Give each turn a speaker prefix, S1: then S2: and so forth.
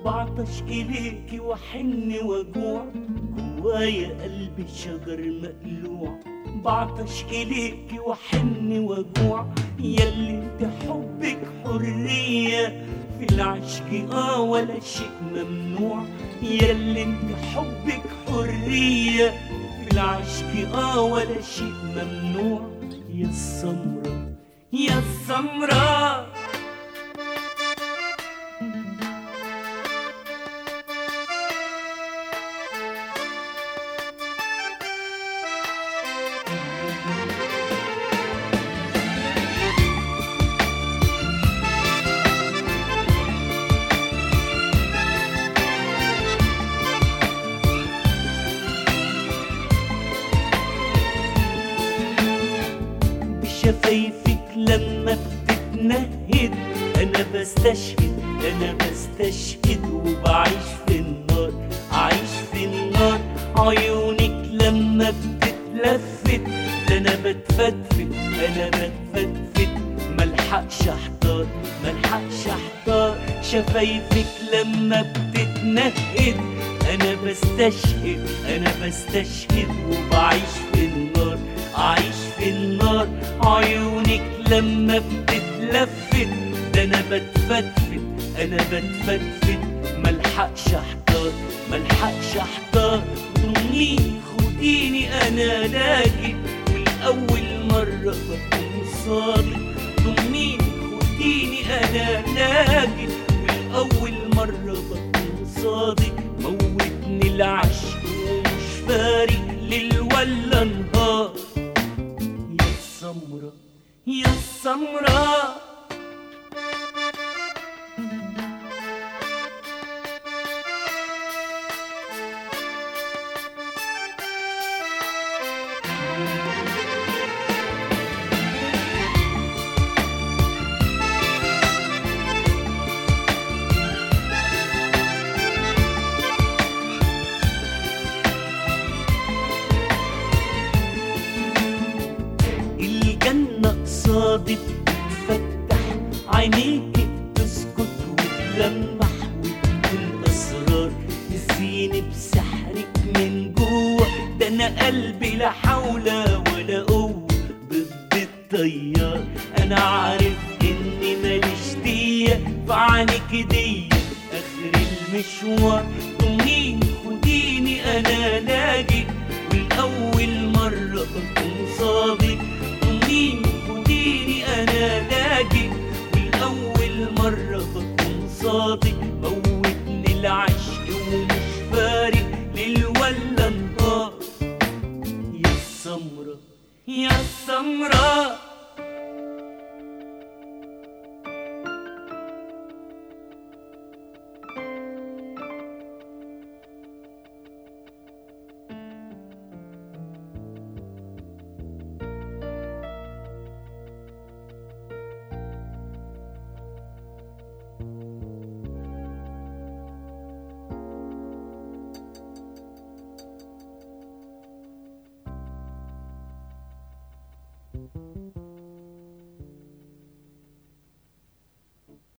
S1: بعطش إليك وحن وجوع جوايا قلبي شجر مقلوع بعطش إليك وحن وجوع ياللي انت حبك حرية في العشق اه ولا شيء ممنوع ياللي انت حبك حرية في العشق اه ولا شيء ممنوع يا السمرة يا السمرة بشفايفك لما بتتنهد انا بستشهد انا بستشهد وبعيش في النار عايش في النار عيونك لما بتتلفت ده انا بتفتفت انا بتفتفت ملحقش احتار ملحقش احتار شفايفك لما بتتنهد انا بستشهد انا بستشهد وبعيش في النار عايش في النار عيونك لما بتتلفت ده انا بتفتفت انا بتفتفت ملحقش احتار ملحقش احتار ضمنيني خديني انا لاجئ والاول مرة بكون صادق ضمنيني خديني انا لاجئ والاول مرة بكون صادق موتني العشق ومش فارق ليل ولا نهار يا السمرة يا السمرة الجنة قصادك بتفتح عينيك تسكت وتلمح وتقول أسرار تزيني بسحرك من جوه ده أنا قلبي لا حول ولا قوة ضد التيار أنا عارف إني ماليش دية في عينك دي آخر المشوار ضمنيني خديني أنا لاجئ والأول مرة بكون صادق ضمنيني خديني أنا لاجئ والأول مرة بكون صادق موتني العشق ومش فارق ليل ولا نهار يا السمرة يا السمرة